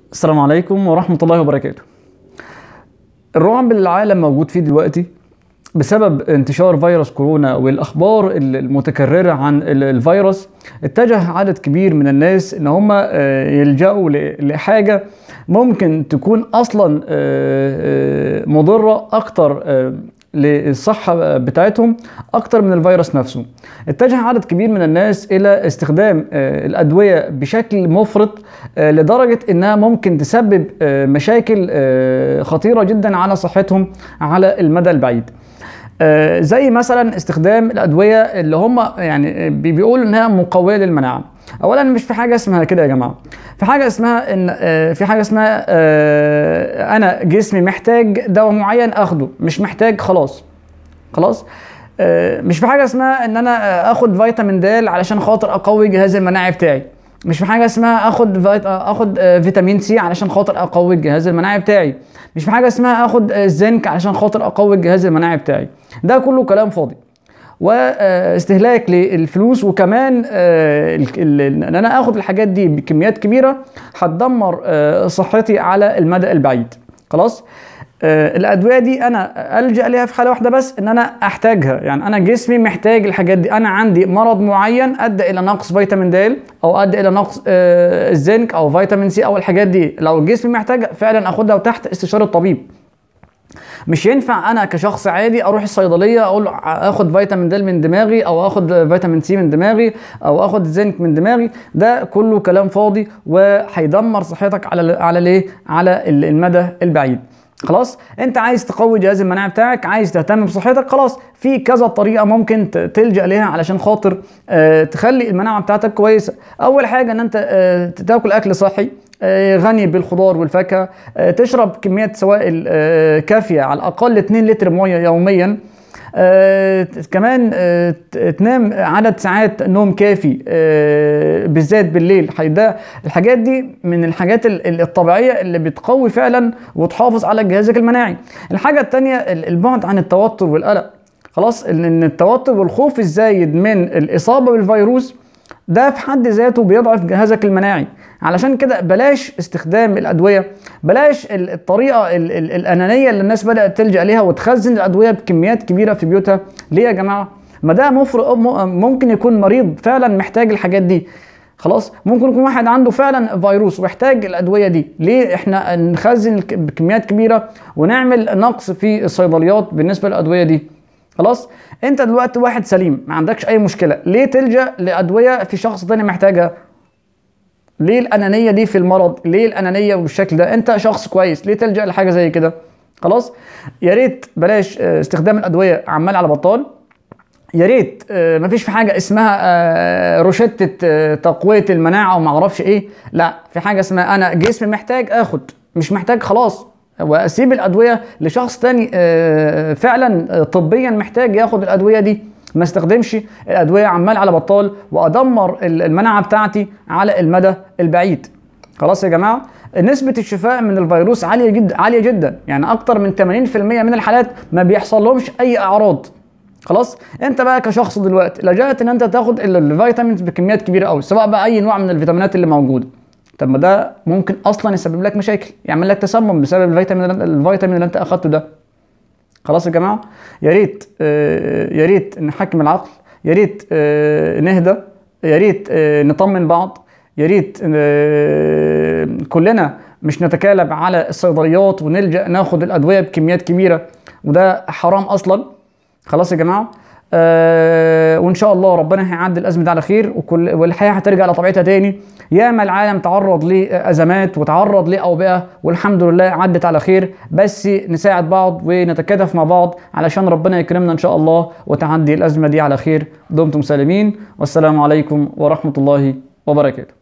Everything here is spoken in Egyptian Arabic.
السلام عليكم ورحمة الله وبركاته. الرعب اللي العالم موجود فيه دلوقتي بسبب انتشار فيروس كورونا والاخبار المتكرره عن ال- الفيروس اتجه عدد كبير من الناس ان هم آه، يلجأوا ل- لحاجه ممكن تكون اصلا آه، آه، مضره اكتر آه، للصحة بتاعتهم أكتر من الفيروس نفسه اتجه عدد كبير من الناس إلى استخدام آه، الأدوية بشكل مفرط آه، لدرجة إنها ممكن تسبب آه، مشاكل آه، خطيرة جدا على صحتهم على المدى البعيد آه، زي مثلا استخدام الادويه اللي هم يعني بي- بيقولوا انها مقويه للمناعه اولا مش في حاجه اسمها كده يا جماعه في حاجه اسمها ان آه، في حاجه اسمها آه، انا جسمي محتاج دواء معين اخده مش محتاج خلاص خلاص آه، مش في حاجه اسمها ان انا آه، اخد فيتامين د علشان خاطر اقوي الجهاز المناعي بتاعي مش في حاجه اسمها اخد فيت... اخد آه، فيتامين سي علشان خاطر اقوي الجهاز المناعي بتاعي مش في حاجه اسمها اخد آه، زنك علشان خاطر اقوي الجهاز المناعي بتاعي ده كله كلام فاضي واستهلاك للفلوس وكمان آه، ال- ال- ان انا اخد الحاجات دي بكميات كبيره هتدمر آه، صحتي على المدى البعيد خلاص آه، الادويه دي انا الجا ليها في حاله واحده بس ان انا احتاجها يعني انا جسمي محتاج الحاجات دي انا عندي مرض معين ادى الى نقص فيتامين د او ادى الى نقص آه، الزنك او فيتامين سي او الحاجات دي لو الجسم محتاجها فعلا اخدها وتحت استشاره الطبيب مش ينفع انا كشخص عادي اروح الصيدليه اقول له اخد فيتامين د من دماغي او اخد فيتامين سي من دماغي او اخد زنك من دماغي ده كله كلام فاضي وهيدمر صحتك على على ليه على ال- المدى البعيد خلاص انت عايز تقوي جهاز المناعه بتاعك عايز تهتم بصحتك خلاص في كذا طريقه ممكن ت- تلجا ليها علشان خاطر آه، تخلي المناعه بتاعتك كويسه اول حاجه ان انت آه، تاكل اكل صحي آه، غني بالخضار والفاكهه آه، تشرب كميات سوائل آه، كافيه على الاقل 2 لتر ميه يوميا آه، ت- كمان آه، ت- تنام عدد ساعات نوم كافي آه، بالذات بالليل حي- ده الحاجات دي من الحاجات ال- ال- الطبيعيه اللي بتقوي فعلا وتحافظ على جهازك المناعي الحاجه الثانيه البعد عن التوتر والقلق خلاص ان إن التوتر والخوف الزايد من الاصابه بالفيروس ده في حد ذاته بيضعف جهازك المناعي علشان كده بلاش استخدام الادويه بلاش ال- الطريقه ال- ال- الانانيه اللي الناس بدات تلجا ليها وتخزن الادويه بكميات كبيره في بيوتها ليه يا جماعه ما ده مفر... م- ممكن يكون مريض فعلا محتاج الحاجات دي خلاص ممكن يكون واحد عنده فعلا فيروس ويحتاج الادويه دي ليه احنا نخزن الك- بكميات كبيره ونعمل نقص في الصيدليات بالنسبه للادويه دي خلاص انت دلوقتي واحد سليم ما عندكش اي مشكله ليه تلجا لادويه في شخص تاني محتاجها ليه الانانيه دي في المرض ليه الانانيه بالشكل ده انت شخص كويس ليه تلجا لحاجه زي كده خلاص يا ريت بلاش آه، استخدام الادويه عمال على بطال يا ريت آه، مفيش في حاجه اسمها آه، روشته آه، تقويه المناعه وما اعرفش ايه لا في حاجه اسمها انا جسمي محتاج اخد مش محتاج خلاص واسيب الادويه لشخص تاني آه، فعلا آه، طبيا محتاج ياخد الادويه دي ما استخدمش الادويه عمال على بطال وادمر ال- المناعه بتاعتي على المدى البعيد خلاص يا جماعه نسبة الشفاء من الفيروس عالية جدا عالية جدا يعني أكتر من 80% من الحالات ما بيحصل لهمش أي أعراض خلاص انت بقى كشخص دلوقتي لجأت ان انت تاخد ال- الفيتامينز بكميات كبيره قوي سواء بقى اي نوع من الفيتامينات اللي موجوده طب ما ده ممكن اصلا يسبب لك مشاكل يعمل لك تسمم بسبب الفيتامين اللي- الفيتامين اللي انت اخدته ده خلاص يا جماعه يا ريت آه، يا ريت نحكم العقل يا ريت آه، نهدى يا ريت آه، نطمن بعض يا ريت آه، كلنا مش نتكالب على الصيدليات ونلجا ناخد الادويه بكميات كبيره وده حرام اصلا خلاص يا جماعه آه وان شاء الله ربنا هيعدي الازمه دي على خير وكل والحياه هترجع لطبيعتها تاني ياما العالم تعرض لازمات وتعرض لاوبئه والحمد لله عدت على خير بس نساعد بعض ونتكاتف مع بعض علشان ربنا يكرمنا ان شاء الله وتعدي الازمه دي على خير دمتم سالمين والسلام عليكم ورحمه الله وبركاته